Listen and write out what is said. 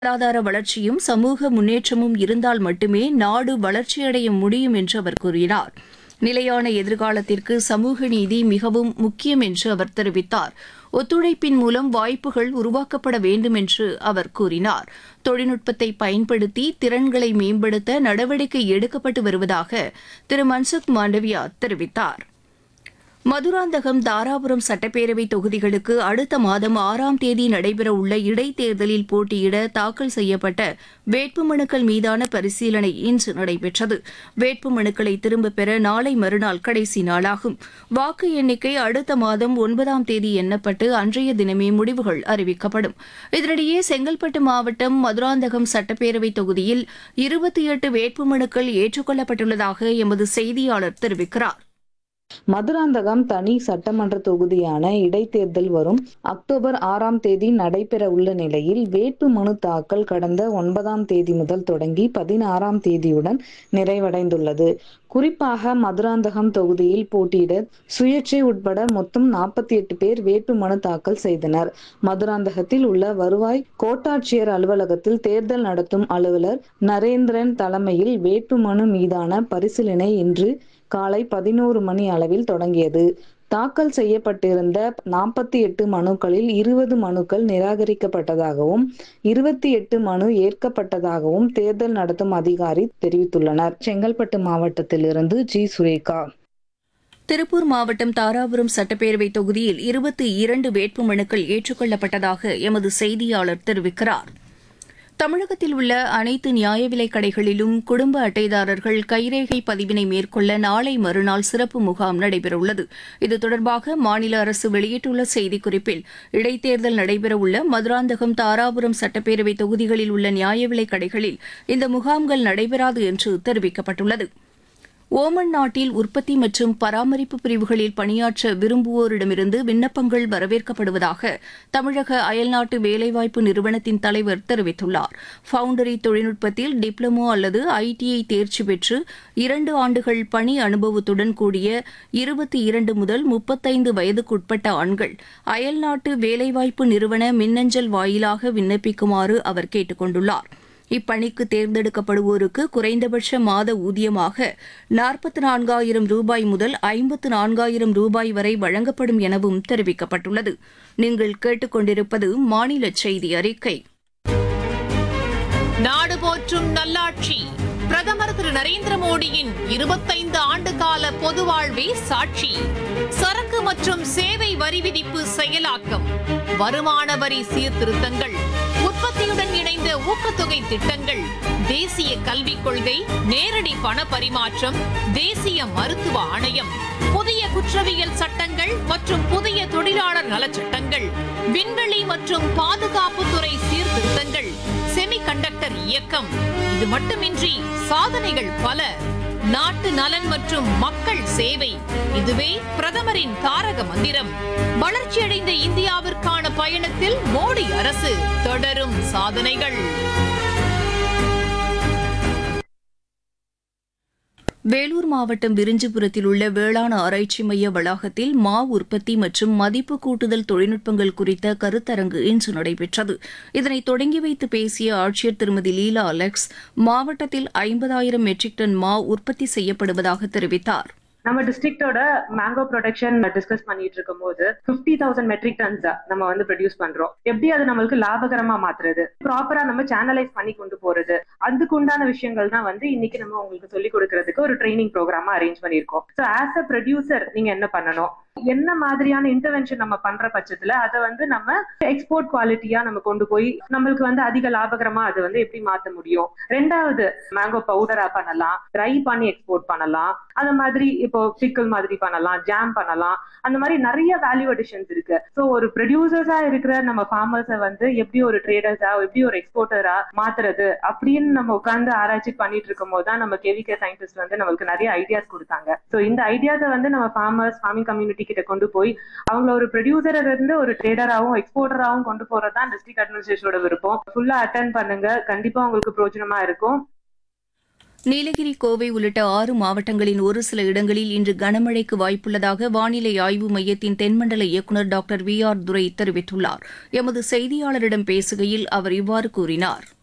பொருளாதார வளர்ச்சியும் சமூக முன்னேற்றமும் இருந்தால் மட்டுமே நாடு வளர்ச்சியடைய முடியும் என்று அவர் கூறினார் நிலையான எதிர்காலத்திற்கு சமூக நீதி மிகவும் முக்கியம் என்று அவர் தெரிவித்தார் ஒத்துழைப்பின் மூலம் வாய்ப்புகள் உருவாக்கப்பட வேண்டும் என்று அவர் கூறினார் தொழில்நுட்பத்தை பயன்படுத்தி திறன்களை மேம்படுத்த நடவடிக்கை எடுக்கப்பட்டு வருவதாக திரு மன்சுக் மாண்டவியா தெரிவித்தார் மதுராந்தகம் தாராபுரம் சட்டப்பேரவை தொகுதிகளுக்கு அடுத்த மாதம் ஆறாம் தேதி நடைபெறவுள்ள இடைத்தேர்தலில் போட்டியிட தாக்கல் செய்யப்பட்ட வேட்புமனுக்கள் மீதான பரிசீலனை இன்று நடைபெற்றது வேட்புமனுக்களை திரும்பப் பெற நாளை மறுநாள் கடைசி நாளாகும் வாக்கு எண்ணிக்கை அடுத்த மாதம் ஒன்பதாம் தேதி எண்ணப்பட்டு அன்றைய தினமே முடிவுகள் அறிவிக்கப்படும் இதனிடையே செங்கல்பட்டு மாவட்டம் மதுராந்தகம் சட்டப்பேரவை தொகுதியில் இருபத்தி எட்டு வேட்புமனுக்கள் ஏற்றுக்கொள்ளப்பட்டுள்ளதாக எமது செய்தியாளர் தெரிவிக்கிறார் மதுராந்தகம் தனி சட்டமன்ற தொகுதியான இடைத்தேர்தல் வரும் அக்டோபர் ஆறாம் தேதி நடைபெற உள்ள நிலையில் வேட்பு மனு தாக்கல் கடந்த ஒன்பதாம் தேதி முதல் தொடங்கி பதினாறாம் தேதியுடன் நிறைவடைந்துள்ளது குறிப்பாக மதுராந்தகம் தொகுதியில் போட்டியிட சுயேட்சை உட்பட மொத்தம் நாற்பத்தி எட்டு பேர் வேட்பு மனு தாக்கல் செய்தனர் மதுராந்தகத்தில் உள்ள வருவாய் கோட்டாட்சியர் அலுவலகத்தில் தேர்தல் நடத்தும் அலுவலர் நரேந்திரன் தலைமையில் வேட்பு மனு மீதான பரிசீலனை இன்று காலை பதினோரு மணி அளவில் தொடங்கியது தாக்கல் செய்யப்பட்டிருந்த நாற்பத்தி எட்டு மனுக்களில் இருபது மனுக்கள் நிராகரிக்கப்பட்டதாகவும் இருபத்தி எட்டு மனு ஏற்கப்பட்டதாகவும் தேர்தல் நடத்தும் அதிகாரி தெரிவித்துள்ளனர் செங்கல்பட்டு மாவட்டத்திலிருந்து ஜி சுரேகா திருப்பூர் மாவட்டம் தாராபுரம் சட்டப்பேரவை தொகுதியில் இருபத்தி இரண்டு வேட்புமனுக்கள் ஏற்றுக்கொள்ளப்பட்டதாக எமது செய்தியாளர் தெரிவிக்கிறார் தமிழகத்தில் உள்ள அனைத்து நியாய விலைக் கடைகளிலும் குடும்ப அட்டைதாரர்கள் கைரேகை பதிவினை மேற்கொள்ள நாளை மறுநாள் சிறப்பு முகாம் நடைபெறவுள்ளது இது தொடர்பாக மாநில அரசு வெளியிட்டுள்ள செய்திக்குறிப்பில் இடைத்தேர்தல் நடைபெறவுள்ள மதுராந்தகம் தாராபுரம் சட்டப்பேரவை தொகுதிகளில் உள்ள நியாய விலைக் கடைகளில் இந்த முகாம்கள் நடைபெறாது என்று தெரிவிக்கப்பட்டுள்ளது ஓமன் நாட்டில் உற்பத்தி மற்றும் பராமரிப்பு பிரிவுகளில் பணியாற்ற விரும்புவோரிடமிருந்து விண்ணப்பங்கள் வரவேற்கப்படுவதாக தமிழக அயல்நாட்டு வேலைவாய்ப்பு நிறுவனத்தின் தலைவர் தெரிவித்துள்ளார் ஃபவுண்டரி தொழில்நுட்பத்தில் டிப்ளமோ அல்லது ஐடிஐ தேர்ச்சி பெற்று இரண்டு ஆண்டுகள் பணி அனுபவத்துடன் கூடிய இருபத்தி இரண்டு முதல் முப்பத்தைந்து வயதுக்குட்பட்ட ஆண்கள் அயல்நாட்டு வேலைவாய்ப்பு நிறுவன மின்னஞ்சல் வாயிலாக விண்ணப்பிக்குமாறு அவர் கேட்டுக் கொண்டுள்ளார் இப்பணிக்கு தேர்ந்தெடுக்கப்படுவோருக்கு குறைந்தபட்ச மாத ஊதியமாக நாற்பத்தி நான்காயிரம் ரூபாய் முதல் ஐம்பத்து நான்காயிரம் ரூபாய் வரை வழங்கப்படும் எனவும் தெரிவிக்கப்பட்டுள்ளது நீங்கள் கேட்டுக்கொண்டிருப்பது மாநில செய்தி அறிக்கை நாடு போற்றும் நல்லாட்சி பிரதமர் திரு நரேந்திர மோடியின் இருபத்தைந்து ஆண்டு கால பொது வாழ்வே சாட்சி சரக்கு மற்றும் சேவை வரி விதிப்பு செயலாக்கம் வருமான வரி சீர்திருத்தங்கள் உற்பத்தியுடன் இணைந்த ஊக்கத்தொகை திட்டங்கள் தேசிய கல்விக் கொள்கை நேரடி பண பரிமாற்றம் தேசிய மருத்துவ ஆணையம் புதிய குற்றவியல் சட்டங்கள் மற்றும் புதிய தொழிலாளர் நலச்சட்டங்கள் விண்வெளி மற்றும் பாதுகாப்புத்துறை சீர்திருத்தங்கள் செமிகண்டக்டர் இயக்கம் இது மட்டுமின்றி சாதனைகள் பல நாட்டு நலன் மற்றும் மக்கள் சேவை இதுவே பிரதமரின் தாரக மந்திரம் வளர்ச்சியடைந்த இந்தியாவிற்கான பயணத்தில் மோடி அரசு தொடரும் சாதனைகள் வேலூர் மாவட்டம் விரிஞ்சிபுரத்தில் உள்ள வேளாண் ஆராய்ச்சி மைய வளாகத்தில் மா உற்பத்தி மற்றும் மதிப்பு கூட்டுதல் தொழில்நுட்பங்கள் குறித்த கருத்தரங்கு இன்று நடைபெற்றது இதனை தொடங்கி வைத்து பேசிய ஆட்சியர் திருமதி லீலா அலெக்ஸ் மாவட்டத்தில் ஐம்பதாயிரம் மெட்ரிக் டன் மா உற்பத்தி செய்யப்படுவதாக தெரிவித்தார் நம்ம டிஸ்ட்ரிக்டோட மேங்கோ ப்ரொடக்ஷன் டிஸ்கஸ் பண்ணிட்டு இருக்கும் போது பிப்டி தௌசண்ட் மெட்ரிக் டன்ஸ் நம்ம வந்து ப்ரொடியூஸ் பண்றோம் எப்படி அது நம்மளுக்கு லாபகரமா மாத்துறது ப்ராப்பரா நம்ம சேனலைஸ் பண்ணி கொண்டு போறது அதுக்கு உண்டான விஷயங்கள் தான் வந்து இன்னைக்கு நம்ம உங்களுக்கு சொல்லி கொடுக்கறதுக்கு ஒரு ட்ரைனிங் ப்ரோக்ராமா அரேஞ்ச் பண்ணிருக்கோம் ஸோ ஆஸ் அ ப்ரொடியூசர் நீங்க என்ன பண்ணணும் என்ன மாதிரியான இன்டர்வென்ஷன் நம்ம பண்ற பட்சத்துல அதை வந்து நம்ம எக்ஸ்போர்ட் குவாலிட்டியா நம்ம கொண்டு போய் நம்மளுக்கு வந்து அதிக லாபகரமா அது வந்து எப்படி மாத்த முடியும் ரெண்டாவது மேங்கோ பவுடரா பண்ணலாம் ட்ரை பண்ணி எக்ஸ்போர்ட் பண்ணலாம் அந்த மாதிரி இப்போ பிக்கல் மாதிரி பண்ணலாம் ஜாம் பண்ணலாம் அந்த மாதிரி நிறைய வேல்யூ அடிஷன்ஸ் இருக்கு ஸோ ஒரு ப்ரொடியூசர்ஸா இருக்கிற நம்ம ஃபார்மர்ஸை வந்து எப்படி ஒரு ட்ரேடர்ஸா எப்படி ஒரு எக்ஸ்போர்ட்டரா மாத்துறது அப்படின்னு நம்ம உட்கார்ந்து ஆராய்ச்சி பண்ணிட்டு இருக்கும் போது தான் நம்ம கேவிகே சயின்டிஸ்ட் வந்து நம்மளுக்கு நிறைய ஐடியாஸ் கொடுத்தாங்க ஸோ இந்த ஐடியாஸை வந்து நம்ம ஃபார்மர்ஸ் ஃபார்மிங் கம்யூனிட்டி கிட்ட கொண்டு போய் அவங்கள ஒரு ப்ரொடியூசரா இருந்து ஒரு ட்ரேடராகவும் எக்ஸ்போர்ட்டராகவும் கொண்டு போறது தான் டிஸ்ட்ரிக்ட் அட்மினிஸ்ட்ரேஷனோட விருப்பம் ஃபுல்லா அட்டன் பண்ணுங்க கண்டிப்பா உங்களுக்கு பிரோஜனமா இருக்கும் நீலகிரி கோவை உள்ளிட்ட ஆறு மாவட்டங்களின் ஒரு சில இடங்களில் இன்று கனமழைக்கு வாய்ப்புள்ளதாக வானிலை ஆய்வு மையத்தின் தென்மண்டல இயக்குநர் டாக்டர் வி ஆர் துரை தெரிவித்துள்ளார் எமது செய்தியாளரிடம் பேசுகையில் அவர் இவ்வாறு கூறினார்